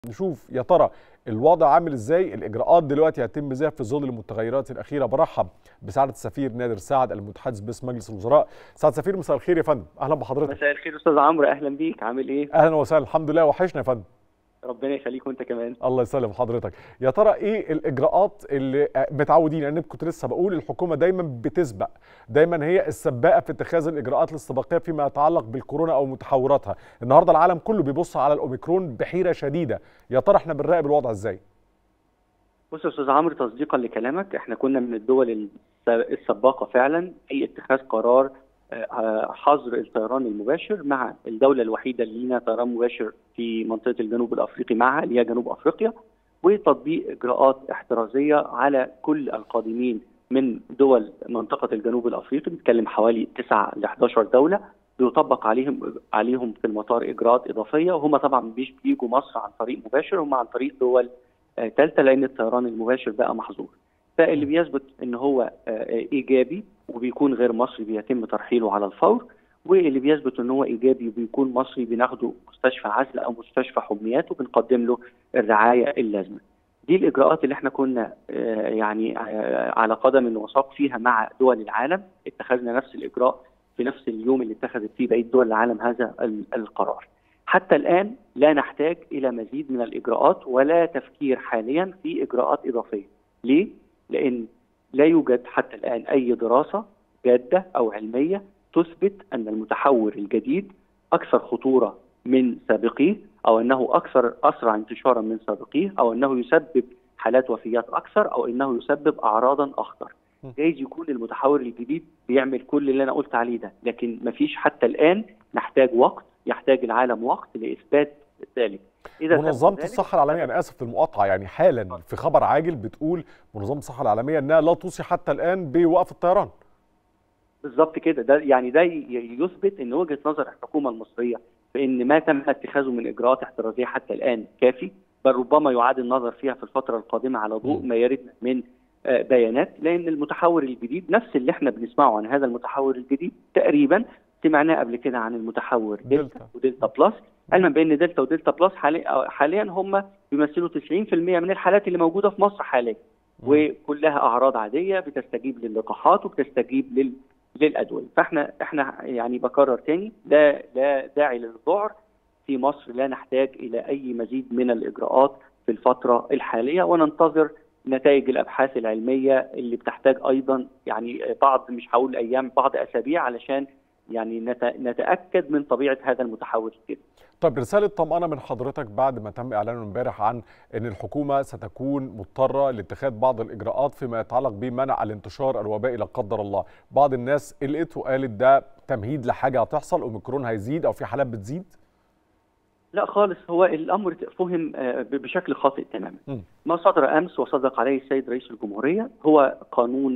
نشوف يا ترى الوضع عامل ازاي الاجراءات دلوقتي هتتم ازاي في ظل المتغيرات الاخيره برحب بسعاده السفير نادر سعد المتحدث باسم مجلس الوزراء سعاده السفير مساء الخير يا فندم اهلا بحضرتك مساء الخير استاذ عمرو اهلا بيك عامل ايه اهلا وسهلا الحمد لله وحشنا يا فندم ربنا يخليك وانت كمان الله يسلم حضرتك يا ترى ايه الاجراءات اللي متعودين انا كنت لسه بقول الحكومه دايما بتسبق دايما هي السباقه في اتخاذ الاجراءات الاستباقيه فيما يتعلق بالكورونا او متحوراتها النهارده العالم كله بيبص على الاوميكرون بحيره شديده يا ترى احنا بنراقب الوضع ازاي بص يا استاذ عمرو تصديقا لكلامك احنا كنا من الدول السباقه فعلا في اتخاذ قرار حظر الطيران المباشر مع الدولة الوحيدة اللي لينا طيران مباشر في منطقة الجنوب الأفريقي معها اللي هي جنوب أفريقيا وتطبيق إجراءات احترازية على كل القادمين من دول منطقة الجنوب الأفريقي بنتكلم حوالي 9 ل 11 دولة بيطبق عليهم عليهم في المطار إجراءات إضافية وهم طبعا مش بيجوا مصر عن طريق مباشر هم عن طريق دول ثالثة لأن الطيران المباشر بقى محظور فاللي بيثبت ان هو ايجابي وبيكون غير مصري بيتم ترحيله على الفور واللي بيثبت ان هو ايجابي وبيكون مصري بناخده مستشفى عزل او مستشفى حميات وبنقدم له الرعايه اللازمه. دي الاجراءات اللي احنا كنا يعني على قدم وساق فيها مع دول العالم اتخذنا نفس الاجراء في نفس اليوم اللي اتخذت فيه بقيه دول العالم هذا القرار. حتى الان لا نحتاج الى مزيد من الاجراءات ولا تفكير حاليا في اجراءات اضافيه. ليه؟ لان لا يوجد حتى الان اي دراسه جاده او علميه تثبت ان المتحور الجديد اكثر خطوره من سابقيه او انه اكثر اسرع انتشارا من سابقيه او انه يسبب حالات وفيات اكثر او انه يسبب اعراضا اخطر. جايز يكون المتحور الجديد بيعمل كل اللي انا قلت عليه ده لكن مفيش حتى الان نحتاج وقت يحتاج العالم وقت لاثبات ذلك. إذا منظمة الصحة العالمية أنا آسف في المقاطعة يعني حالا في خبر عاجل بتقول منظمة الصحة العالمية أنها لا توصي حتى الآن بوقف الطيران. بالظبط كده ده يعني ده يثبت ان وجهه نظر الحكومه المصريه في ان ما تم اتخاذه من اجراءات احترازيه حتى الان كافي بل ربما يعاد النظر فيها في الفتره القادمه على ضوء ما يرد من بيانات لان المتحور الجديد نفس اللي احنا بنسمعه عن هذا المتحور الجديد تقريبا سمعناه قبل كده عن المتحور دلتا, دلتا. ودلتا بلس علما بان دلتا ودلتا بلس حاليا حاليا هم بيمثلوا 90% من الحالات اللي موجوده في مصر حاليا وكلها اعراض عاديه بتستجيب للقاحات وبتستجيب لل للادويه فاحنا احنا يعني بكرر تاني لا لا داعي للذعر في مصر لا نحتاج الى اي مزيد من الاجراءات في الفتره الحاليه وننتظر نتائج الابحاث العلميه اللي بتحتاج ايضا يعني بعض مش هقول ايام بعض اسابيع علشان يعني نتاكد من طبيعه هذا المتحول الجديد. طيب رساله طمانه من حضرتك بعد ما تم اعلانه امبارح عن ان الحكومه ستكون مضطره لاتخاذ بعض الاجراءات فيما يتعلق بمنع الانتشار الوبائي لا قدر الله، بعض الناس قلقت وقالت ده تمهيد لحاجه هتحصل اوميكرون هيزيد او في حالات بتزيد؟ لا خالص هو الامر فهم بشكل خاطئ تماما. ما صدر امس وصدق عليه السيد رئيس الجمهوريه هو قانون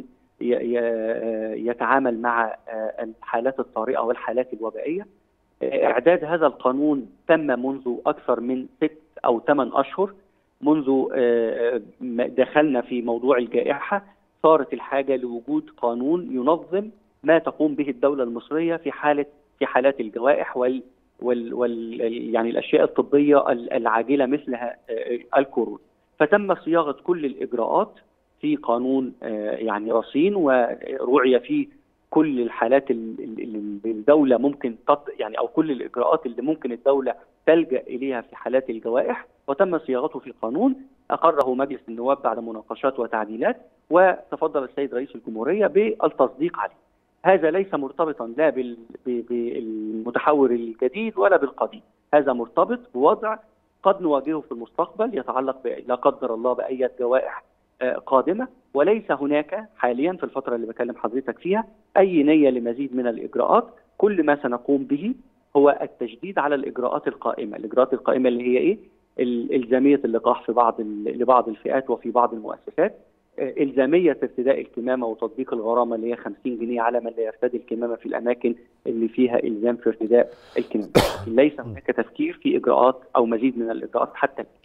يتعامل مع الحالات الطارئه والحالات الوبائيه اعداد هذا القانون تم منذ اكثر من ست او ثمان اشهر منذ دخلنا في موضوع الجائحه صارت الحاجه لوجود قانون ينظم ما تقوم به الدوله المصريه في حاله في حالات الجوائح وال وال, وال يعني الاشياء الطبيه العاجله مثل الكورونا فتم صياغه كل الاجراءات في قانون يعني رصين ورعي فيه كل الحالات اللي الدوله ممكن تط... يعني او كل الاجراءات اللي ممكن الدوله تلجا اليها في حالات الجوائح وتم صياغته في قانون اقره مجلس النواب بعد مناقشات وتعديلات وتفضل السيد رئيس الجمهوريه بالتصديق عليه. هذا ليس مرتبطا لا بال... بالمتحور الجديد ولا بالقديم، هذا مرتبط بوضع قد نواجهه في المستقبل يتعلق ب... لا قدر الله باي جوائح قادمه وليس هناك حاليا في الفتره اللي بكلم حضرتك فيها اي نيه لمزيد من الاجراءات كل ما سنقوم به هو التشديد على الاجراءات القائمه، الاجراءات القائمه اللي هي ايه؟ الزاميه اللقاح في بعض لبعض الفئات وفي بعض المؤسسات، الزاميه ارتداء الكمامه وتطبيق الغرامه اللي هي 50 جنيه على من لا يرتدي الكمامه في الاماكن اللي فيها الزام في ارتداء الكمامه، ليس هناك تفكير في اجراءات او مزيد من الاجراءات حتى الان.